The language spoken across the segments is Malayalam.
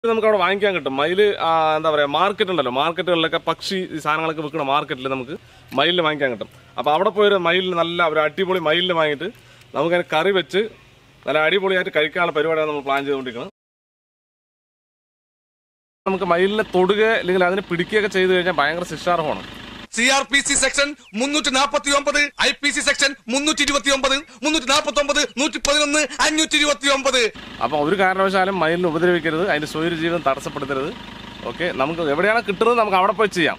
നമുക്ക് അവിടെ വാങ്ങിക്കാൻ കിട്ടും മയില് ആ, എന്താ പറയാ മാർക്കറ്റ് ഉണ്ടല്ലോ മാർക്കറ്റുകളിലൊക്കെ പക്ഷി ഈ സാധനങ്ങളൊക്കെ വിൽക്കുന്ന മാർക്കറ്റിൽ നമുക്ക് മയിലിന് വാങ്ങിക്കാൻ കിട്ടും അപ്പൊ അവിടെ പോയി ഒരു മയിലിന് നല്ല ഒരു അടിപൊളി മയിലിന് വാങ്ങിയിട്ട് നമുക്ക് അതിന് കറി വെച്ച് നല്ല അടിപൊളിയായിട്ട് കഴിക്കാനുള്ള പരിപാടിയാണ് നമ്മൾ പ്ലാൻ ചെയ്തുകൊണ്ടിരിക്കുന്നത് നമുക്ക് മയിലിനെ തൊടുക അല്ലെങ്കിൽ അതിനെ പിടിക്കുകയൊക്കെ ചെയ്തു കഴിഞ്ഞാൽ ഭയങ്കര ശിക്ഷാർഹമാണ് C R P C section മുന്നൂറ്റി നാൽപ്പത്തി ഒമ്പത് ഐ പി സി സെക്ഷൻ മുന്നൂറ്റി ഇരുപത്തി ഒമ്പത് മുന്നൂറ്റി നാൽപ്പത്തി ഒമ്പത് നൂറ്റി പതിനൊന്ന് അഞ്ഞൂറ്റി ഇരുപത്തി ഒമ്പത് അപ്പോൾ ഒരു കാരണവശാലും മയിലിനെ ഉപദ്രവിക്കരുത് അതിന്റെ സ്വൈര ജീവിതം തടസ്സപ്പെടുത്തരുത് ഓക്കെ നമുക്ക് എവിടെയാണ് കിട്ടുന്നത് നമുക്ക് അവിടെ പോയി ചെയ്യാം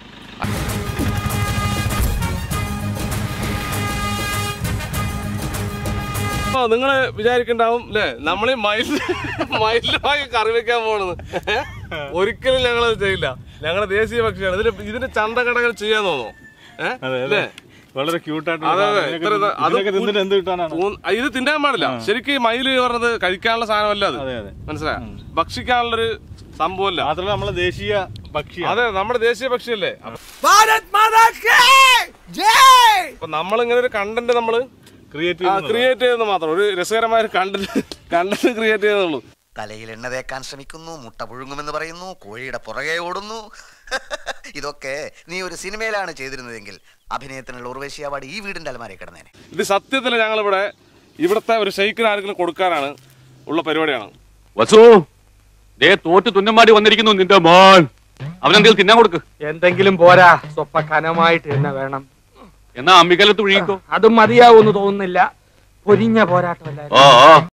അപ്പൊ നിങ്ങൾ വിചാരിക്കണ്ടാവും അല്ലേ നമ്മളീ മയിൽ മയിലുമായി കറി വെക്കാൻ പോണെന്ന് ഒരിക്കലും ഞങ്ങൾ ചെയ്യില്ല ഞങ്ങളുടെ ദേശീയ പക്ഷിയാണ് ഇതിന് ഇതിന്റെ ചന്തകടകൾ ചെയ്യാൻ തോന്നുന്നു ഏഹ് അതെ അല്ലേ അതെ വളരെ ക്യൂട്ടായിട്ട് അതെ അതെ ഇത്ര ഇത് അത് തിന്നിട്ട് എന്ത് കിട്ടാനാണ് ഊ- ഇത് തിന്നാൻ പാടില്ല ശരിക്കും ഈ മയില് പറഞ്ഞത് കഴിക്കാനുള്ള സാധനമല്ല അത് അതെ അതെ മനസ്സിലായ ഭക്ഷിക്കാനുള്ളൊരു സംഭവമല്ല മാത്രമല്ല നമ്മളെ ദേശീയ പക്ഷിയാണ് അതെ നമ്മുടെ ദേശീയ പക്ഷിയല്ലേ ഭാരത് മാതാ കേ അപ്പൊ നമ്മളിങ്ങനെ ഒരു കണ്ടന്റ് നമ്മള് ക്രിയേറ്റ് ക്രിയേറ്റ് ചെയ്തെന്ന് മാത്രം ഒരു രസകരമായ ഒരു കണ്ടന്റ് കണ്ടന്റ് ക്രിയേറ്റ് ചെയ്തെന്നുള്ളൂ തലയിൽ എണ്ണ തേക്കാൻ ശ്രമിക്കുന്നു മുട്ട പുഴുങ്ങുമെന്ന് പറയുന്നു കോഴിയുടെ പുറകെ ഓടുന്നു ഇതൊക്കെ നീ ഒരു സിനിമയിലാണ് ചെയ്തിരുന്നതെങ്കിൽ അഭിനയത്തിനുള്ള ഉർവശി അവാർഡ് ഈ വീടിന്റെ അലമാരെ കിടന്നേനെ ഇത് സത്യത്തിൽ ഞങ്ങളിവിടെ ഇവിടുത്തെ ഒരു ഷെയ്ക്കിന് ആരെങ്കിലും കൊടുക്കാനാണ് ഉള്ള പരിപാടിയാണ് വസു ദേ തോറ്റ് തുന്നമാടി വന്നിരിക്കുന്നു നിന്റെ മോൻ അവനെന്തെങ്കിലും തിന്നാൻ കൊടുക്ക് എന്തെങ്കിലും പോരാ സ്വപ്പ കനമായിട്ട് തന്നെ വേണം എന്നാ അമ്മിക്കലത്ത് ഒഴുകിക്കോ അതും മതിയാവൂന്ന് തോന്നുന്നില്ല പൊരിഞ്ഞ പോരാട്ടമല്ല ഓ ഓ